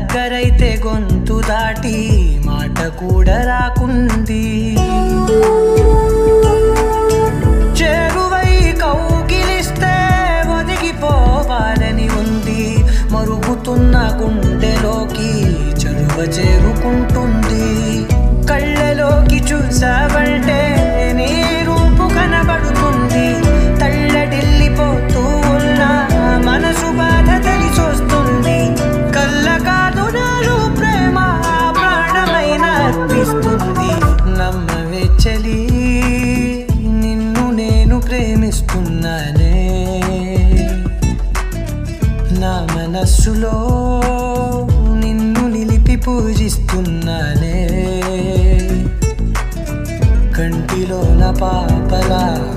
దగ్గరైతే గొంతు దాటి మాట కూడా రాకుంది చేరువై కౌగిలిస్తే ఒదిగిపోవాలని ఉంది మరుగుతున్న గుండెలోకి చలువ చేరుకుంటుంది కళ్ళలోకి చూసావంటే నీ రూపు కనబడుతుంది తల్లడిల్లిపోతూ ఉన్న మనసు బాధ తెలిసొస్తుంది కళ్ళ కాదు నాలు ప్రేమ ప్రాణమైన అర్పిస్తుంది నమ్మవే చలి నిన్ను నేను ప్రేమిస్తున్నానే నా మనస్సులో నిన్ను నిలిపి పూజిస్తున్నానే కంటిలో నా పాపలా